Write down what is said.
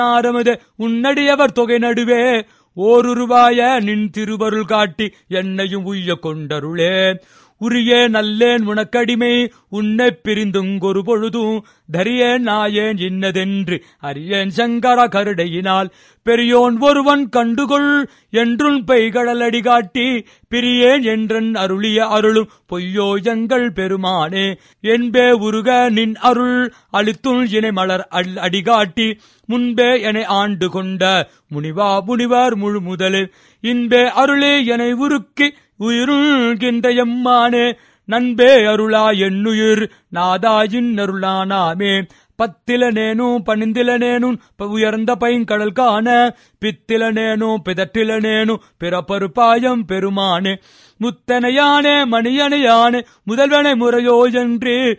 ஆரமுதே உன்னடியவர் தொகை நடுவே ஓருருவாய நின் திருவருள் காட்டி என்னையும் உய்ய கொண்டருளே உரியே நல்லேன் உனக்கடிமை உன்னை பிரிந்துங்கொரு பொழுதும் தரியேன் நாயேன் இன்னதென்று அறியேன் சங்கர கருடையினால் பெரியோன் ஒருவன் கண்டுகொள் என்றும் பெய்கடலடி காட்டி பிரியேன் என்றன் அருளிய அருளும் பொய்யோ எங்கள் பெருமானே என்பே உருக நின் அருள் அளித்துள் இணை மலர் அல் அடிகாட்டி முன்பே என ஆண்டு கொண்ட முனிவா முனிவர் முழு முதலே இன்பே அருளே என உருக்கி உயிருகின்ற எம்மானே நண்பே அருளா என்னுயிர் நாதாயின் அருளானாமே பத்திலனேனும் பணிந்திலனேனும் ப- உயர்ந்த பைங்கடல் காண பித்திலனேனும் பிதற்றிலனேனும் பிறப்பருப்பாயம் பெருமானே முத்தனையானே மணியனையானே முதல்வனை முறையோ என்று